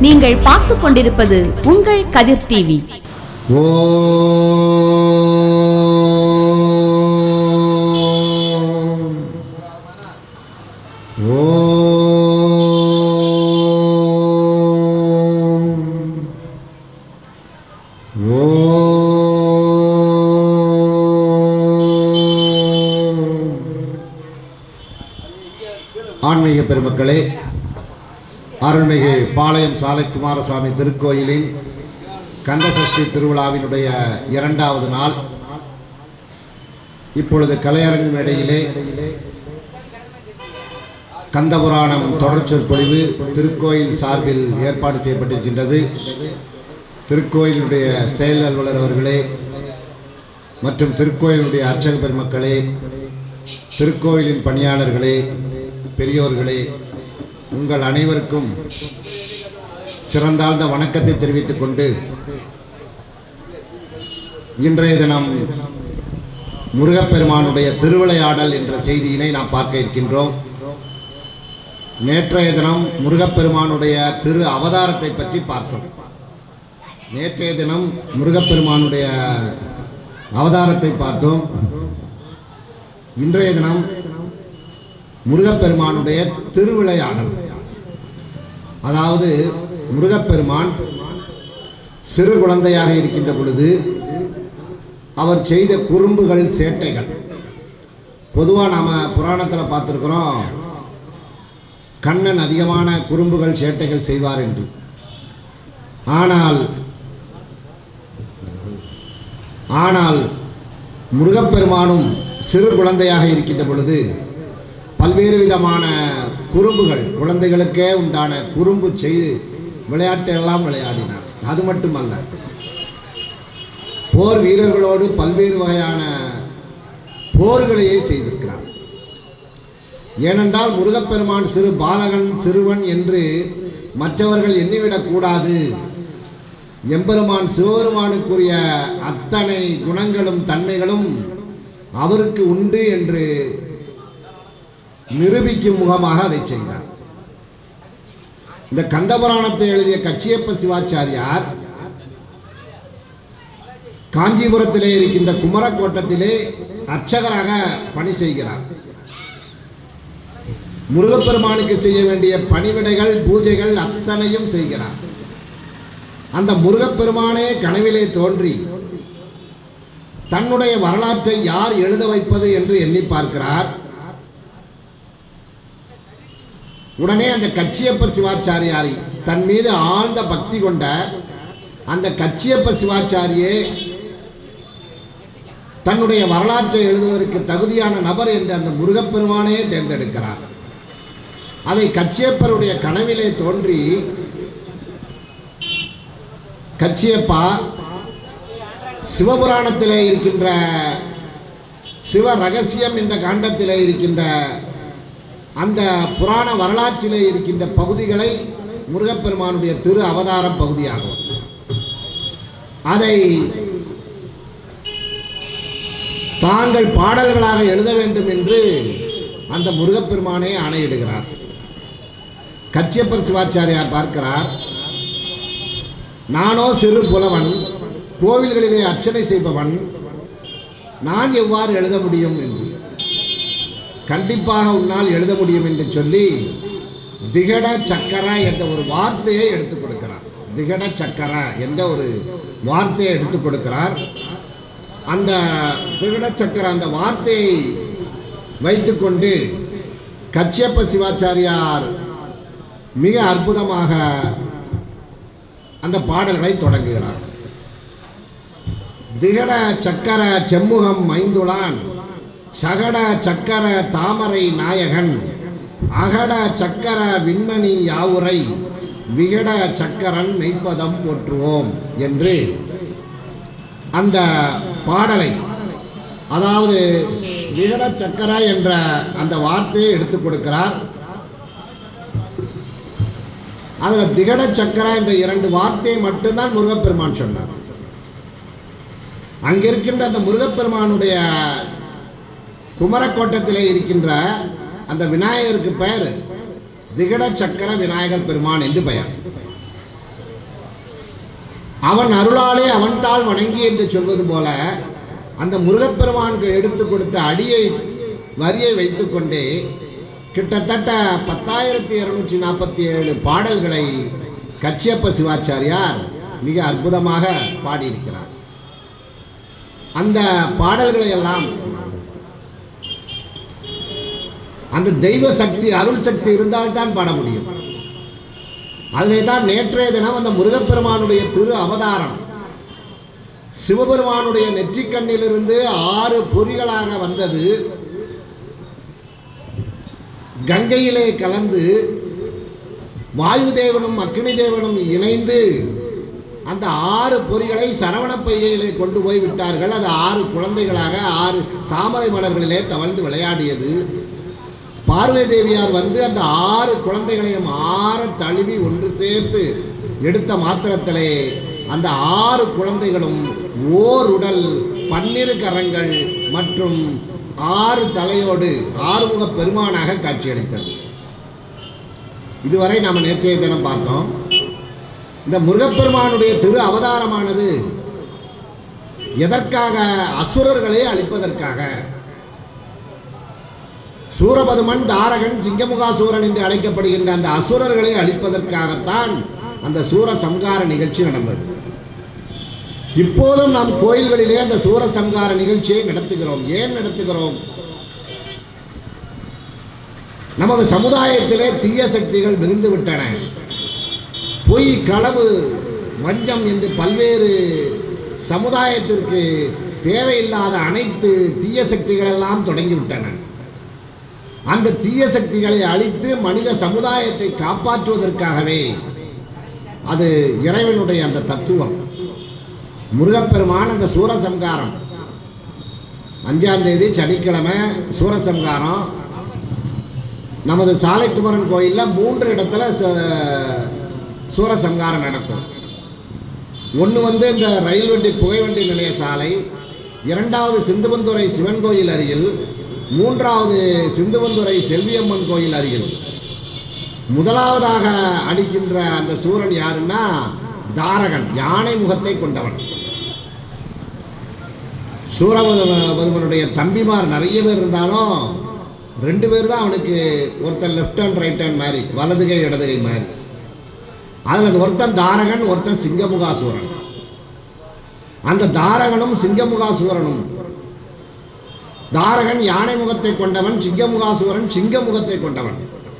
நீங்கள் பார்த்துக் கொண்டிருப்பது உங்கள் கதிர் டிவி ஓம் ஓம் ஓம் ஆன்மீக பெருமக்களே அருள்மிகு பாளையம் சாலை குமாரசாமி திருக்கோயிலின் கந்தசஷ்டி திருவிழாவினுடைய இரண்டாவது நாள் இப்பொழுது கலையரங்கு மேடையிலே கந்தபுராணம் தொடர் சொற்பொழிவு திருக்கோயில் சார்பில் ஏற்பாடு செய்யப்பட்டிருக்கின்றது திருக்கோயிலுடைய செயல் அலுவலர் அவர்களே மற்றும் திருக்கோயிலுடைய அர்ச்சக பெருமக்களே திருக்கோயிலின் பணியாளர்களே பெரியோர்களே உங்கள் அனைவருக்கும் சிறந்தாழ்ந்த வணக்கத்தை தெரிவித்துக் கொண்டு இன்றைய தினம் முருகப்பெருமானுடைய திருவிளையாடல் என்ற செய்தியினை நாம் பார்க்க இருக்கின்றோம் நேற்றைய தினம் முருகப்பெருமானுடைய திரு அவதாரத்தை பற்றி பார்த்தோம் நேற்றைய தினம் முருகப்பெருமானுடைய அவதாரத்தை பார்த்தோம் இன்றைய தினம் முருகப்பெருமானுடைய திருவிளையாடல் அதாவது முருகப்பெருமான் சிறு குழந்தையாக இருக்கின்ற பொழுது அவர் செய்த குறும்புகள் சேட்டைகள் பொதுவாக நாம் புராணத்தில் பார்த்துருக்குறோம் கண்ணன் அதிகமான குறும்புகள் சேட்டைகள் செய்வார் என்று ஆனால் ஆனால் முருகப்பெருமானும் சிறு குழந்தையாக இருக்கின்ற பொழுது பல்வேறு விதமான குறும்புகள் குழந்தைகளுக்கே உண்டான குறும்பு செய்து விளையாட்டெல்லாம் விளையாடினார் அது மட்டுமல்ல போர் வீரர்களோடு பல்வேறு வகையான போர்களையே செய்திருக்கிறார் ஏனென்றால் முருகப்பெருமான் சிறு பாலகன் சிறுவன் என்று மற்றவர்கள் எண்ணிவிடக் கூடாது எம்பெருமான் சிவபெருமானுக்குரிய அத்தனை குணங்களும் தன்மைகளும் அவருக்கு உண்டு என்று நிரூபிக்கும் முகமாக அதை செய்தார் இந்த கந்தபுராணத்தை எழுதிய கச்சியப்ப சிவாச்சாரியார் காஞ்சிபுரத்திலே இருக்கின்ற குமரக்கோட்டத்திலே அர்ச்சகராக பணி செய்கிறார் முருகப்பெருமானுக்கு செய்ய வேண்டிய பணிவிடைகள் பூஜைகள் அத்தனையும் செய்கிறார் அந்த முருகப்பெருமானே கனவிலே தோன்றி தன்னுடைய வரலாற்றை யார் எழுத வைப்பது என்று எண்ணி பார்க்கிறார் உடனே அந்த கச்சியப்ப சிவாச்சாரியாரி தன் மீது ஆழ்ந்த பக்தி கொண்ட அந்த கச்சியப்ப சிவாச்சாரியே தன்னுடைய வரலாற்றை எழுதுவதற்கு தகுதியான நபர் என்று அந்த முருகப்பெருமானே தேர்ந்தெடுக்கிறார் அதை கச்சியப்பருடைய கனவிலே தோன்றி கச்சியப்பா சிவபுராணத்திலே இருக்கின்ற சிவ ரகசியம் என்ற காண்டத்திலே இருக்கின்ற அந்த புராண வரலாற்றிலே இருக்கின்ற பகுதிகளை முருகப்பெருமானுடைய திரு அவதாரம் பகுதியாகும் அதை தாங்கள் பாடல்களாக எழுத வேண்டும் என்று அந்த முருகப்பெருமானே ஆணையிடுகிறார் கச்சியப்பர் சிவாச்சாரியார் பார்க்கிறார் நானோ சிறு புலவன் கோவில்களிலே அர்ச்சனை செய்பவன் நான் எவ்வாறு எழுத முடியும் என்று கண்டிப்பாக உன்னால் எழுத முடியும் என்று சொல்லி திகட சக்கர என்ற ஒரு வார்த்தையை எடுத்துக் கொடுக்கிறார் திகட சக்கர என்ற ஒரு வார்த்தையை எடுத்துக் கொடுக்கிறார் அந்த திகட சக்கர அந்த வார்த்தையை வைத்துக்கொண்டு கச்சியப்ப சிவாச்சாரியார் மிக அற்புதமாக அந்த பாடல்களை தொடங்குகிறார் திகட சக்கர செம்முகம் மைந்துளான் சகட சக்கர தாமரை நாயகன் அகட சக்கர விண்மணி யாவுரை விகட சக்கரன் மெய்ப்பதம் போற்றுவோம் என்று அந்த பாடலை அதாவது விகட சக்கர என்ற அந்த வார்த்தையை எடுத்துக் கொடுக்கிறார் அதில் திகட சக்கர என்ற இரண்டு வார்த்தையை மட்டும்தான் முருகப்பெருமான் சொன்னார் அங்கிருக்கின்ற அந்த முருகப்பெருமானுடைய குமரக்கோட்டத்திலே இருக்கின்ற அந்த விநாயகருக்கு பெயர் திகட சக்கர விநாயகர் பெருமான் என்று பெயர் அவன் அருளாலே அவன்தாள் வணங்கி என்று சொல்வது போல அந்த முருகப்பெருமானுக்கு எடுத்து கொடுத்த அடியை வரியை வைத்துக்கொண்டே கிட்டத்தட்ட பத்தாயிரத்தி இருநூற்றி நாற்பத்தி ஏழு பாடல்களை கச்சியப்ப சிவாச்சாரியார் மிக அற்புதமாக பாடியிருக்கிறார் அந்த பாடல்களை எல்லாம் அந்த தெய்வ சக்தி அருள் சக்தி இருந்தால்தான் பாட முடியும் அதிலே தான் நேற்றைய தினம் அந்த முருகப்பெருமானுடைய திரு அவதாரம் சிவபெருமானுடைய நெற்றிக்கண்ணிலிருந்து ஆறு பொறிகளாக வந்தது கங்கையிலே கலந்து வாயுதேவனும் அக்னி தேவனும் இணைந்து அந்த ஆறு பொறிகளை சரவண பையிலே கொண்டு போய் விட்டார்கள் அது ஆறு குழந்தைகளாக ஆறு தாமரை மலர்களிலே தவழ்ந்து விளையாடியது பார்வதி தேவியார் வந்து அந்த ஆறு குழந்தைகளையும் ஆற தழுவி ஒன்று சேர்த்து எடுத்த மாத்திரத்திலே அந்த ஆறு குழந்தைகளும் ஓர் உடல் பன்னிரு கரங்கள் மற்றும் ஆறு தலையோடு ஆறுமுக பெருமானாக காட்சியளித்தது இதுவரை நாம் நேற்றைய தினம் பார்த்தோம் இந்த முருகப்பெருமானுடைய திரு அவதாரமானது எதற்காக அசுரர்களை அழிப்பதற்காக சூரபதுமன் தாரகன் சிங்கமுகாசூரன் என்று அழைக்கப்படுகின்ற அந்த அசுரர்களை அழிப்பதற்காகத்தான் அந்த சூர சம்கார நிகழ்ச்சி நடந்தது இப்போதும் நாம் கோயில்களிலே அந்த சூர சம்கார நிகழ்ச்சியை நடத்துகிறோம் ஏன் நடத்துகிறோம் நமது சமுதாயத்திலே தீய சக்திகள் மிகுந்து விட்டன பொய் களவு வஞ்சம் என்று பல்வேறு சமுதாயத்திற்கு தேவையில்லாத அனைத்து தீய சக்திகள் எல்லாம் தொடங்கிவிட்டன அந்த தீய சக்திகளை அழித்து மனித சமுதாயத்தை காப்பாற்றுவதற்காகவே அது இறைவனுடைய அந்த தத்துவம் முருகப்பெருமான் அந்த சூரசம்காரம் அஞ்சாம் தேதி சனிக்கிழமை சூரசம்காரம் நமது சாலைக்குமரன் கோயிலில் மூன்று இடத்துல ச- சூரசம்காரம் நடக்கும் ஒன்று வந்து இந்த ரயில் வண்டி புகைவண்டி நிலைய சாலை இரண்டாவது சிந்துவந்துறை சிவன் கோயில் அருகில் மூன்றாவது சிந்துவந்துறை செல்வியம்மன் கோயில் அருகில் முதலாவதாக அடிக்கின்ற அந்த சூரன் யாருன்னா தாரகன் யானை முகத்தை கொண்டவன் சூரபதுமனுடைய தம்பிமார் நிறைய பேர் இருந்தாலும் ரெண்டு பேர் தான் அவனுக்கு ஒருத்தன் லெஃப்ட் ஹேண்ட் ரைட் ஹேண்ட் மாதிரி வலதுகை இடதுகை மாதிரி அதில் ஒருத்தன் தாரகன் ஒருத்தன் சிங்கமுகாசூரன் அந்த தாரகனும் சிங்கமுகாசூரனும் தாரகன் யானை முகத்தை கொண்டவன் சிங்கமுகாசூரன் சிங்க முகத்தை கொண்டவன்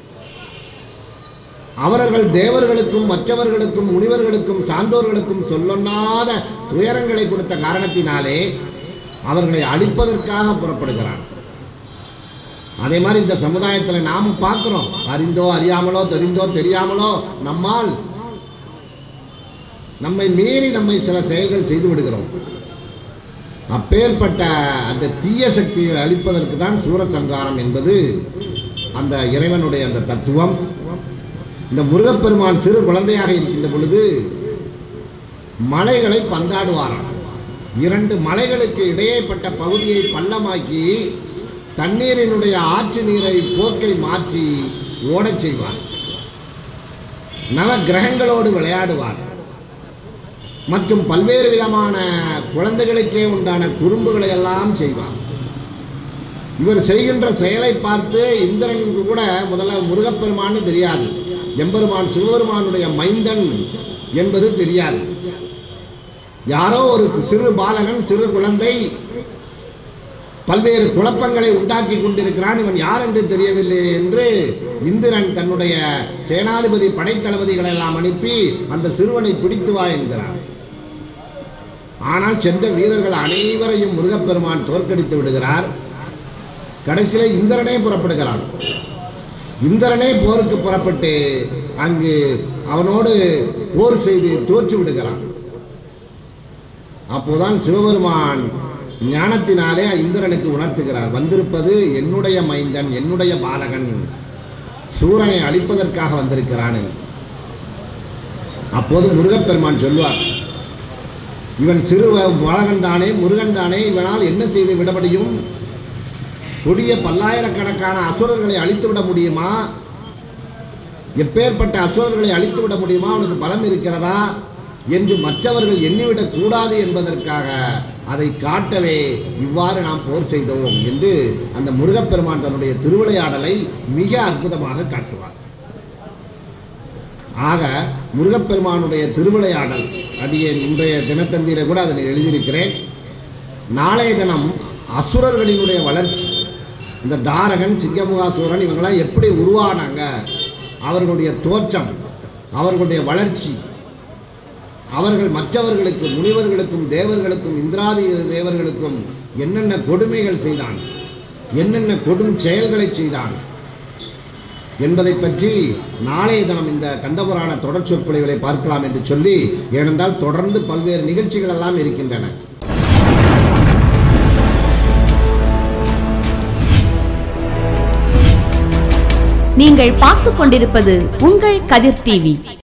அவர்கள் தேவர்களுக்கும் மற்றவர்களுக்கும் முனிவர்களுக்கும் சான்றோர்களுக்கும் சொல்லொண்ணாத துயரங்களை கொடுத்த காரணத்தினாலே அவர்களை அழிப்பதற்காக புறப்படுகிறான் அதே மாதிரி இந்த சமுதாயத்தில் நாம் பார்க்கிறோம் அறிந்தோ அறியாமலோ தெரிந்தோ தெரியாமலோ நம்மால் நம்மை மீறி நம்மை சில செயல்கள் செய்து விடுகிறோம் அப்பேற்பட்ட அந்த தீய சக்திகளை அழிப்பதற்கு தான் சூரசங்காரம் என்பது அந்த இறைவனுடைய அந்த தத்துவம் இந்த முருகப்பெருமான் சிறு குழந்தையாக இருக்கின்ற பொழுது மலைகளை பந்தாடுவாராம் இரண்டு மலைகளுக்கு இடையேப்பட்ட பகுதியை பள்ளமாக்கி தண்ணீரினுடைய ஆற்று நீரை போக்கை மாற்றி ஓடச் செய்வார் நவ கிரகங்களோடு விளையாடுவார் மற்றும் பல்வேறு விதமான குழந்தைகளுக்கே உண்டான குறும்புகளை எல்லாம் செய்வார் இவர் செய்கின்ற செயலை பார்த்து இந்திரனுக்கு கூட முதல்ல முருகப்பெருமான்னு தெரியாது எம்பெருமான் சிவபெருமானுடைய மைந்தன் என்பது தெரியாது யாரோ ஒரு சிறு பாலகன் சிறு குழந்தை பல்வேறு குழப்பங்களை உண்டாக்கி கொண்டிருக்கிறான் இவன் யார் என்று தெரியவில்லை என்று இந்திரன் தன்னுடைய சேனாதிபதி படைத்தளபதிகளை எல்லாம் அனுப்பி அந்த சிறுவனை பிடித்து வா என்கிறார் ஆனால் சென்ற வீரர்கள் அனைவரையும் முருகப்பெருமான் தோற்கடித்து விடுகிறார் கடைசியில் இந்திரனே புறப்படுகிறான் இந்திரனே போருக்கு புறப்பட்டு அங்கு அவனோடு போர் செய்து தோற்று விடுகிறான் அப்போதான் சிவபெருமான் ஞானத்தினாலே இந்திரனுக்கு உணர்த்துகிறார் வந்திருப்பது என்னுடைய மைந்தன் என்னுடைய பாலகன் சூரனை அழிப்பதற்காக வந்திருக்கிறான் என்று. அப்போது முருகப்பெருமான் சொல்வார் இவன் சிறு பாலகன் தானே முருகன் தானே இவனால் என்ன செய்து விட முடியும் கொடிய பல்லாயிரக்கணக்கான அசுரர்களை அழித்து விட முடியுமா எப்பேற்பட்ட அசுரர்களை அழித்து விட முடியுமா அவனுக்கு பலம் இருக்கிறதா என்று மற்றவர்கள் எண்ணிவிடக் கூடாது என்பதற்காக அதை காட்டவே இவ்வாறு நாம் போர் செய்தோம் என்று அந்த முருகப்பெருமான் தன்னுடைய திருவிளையாடலை மிக அற்புதமாக காட்டுவார் ஆக முருகப்பெருமானுடைய திருவிளையாடல் அடியேன் இன்றைய தினத்தந்தியில கூட அதனை எழுதியிருக்கிறேன் நாளைய தினம் அசுரர்களினுடைய வளர்ச்சி இந்த தாரகன் சிங்கமுகாசுரன் இவங்கெல்லாம் எப்படி உருவானாங்க அவர்களுடைய தோற்றம் அவர்களுடைய வளர்ச்சி அவர்கள் மற்றவர்களுக்கு முனிவர்களுக்கும் தேவர்களுக்கும் இந்திராதி தேவர்களுக்கும் என்னென்ன கொடுமைகள் செய்தான் என்னென்ன கொடும் செயல்களை செய்தான் என்பதை பற்றி நாளைய தினம் இந்த கந்தபுராண தொடர் சொற்பொழிவுகளை பார்க்கலாம் என்று சொல்லி ஏனென்றால் தொடர்ந்து பல்வேறு நிகழ்ச்சிகள் எல்லாம் இருக்கின்றன நீங்கள் பார்த்துக் கொண்டிருப்பது உங்கள் கதிர் டிவி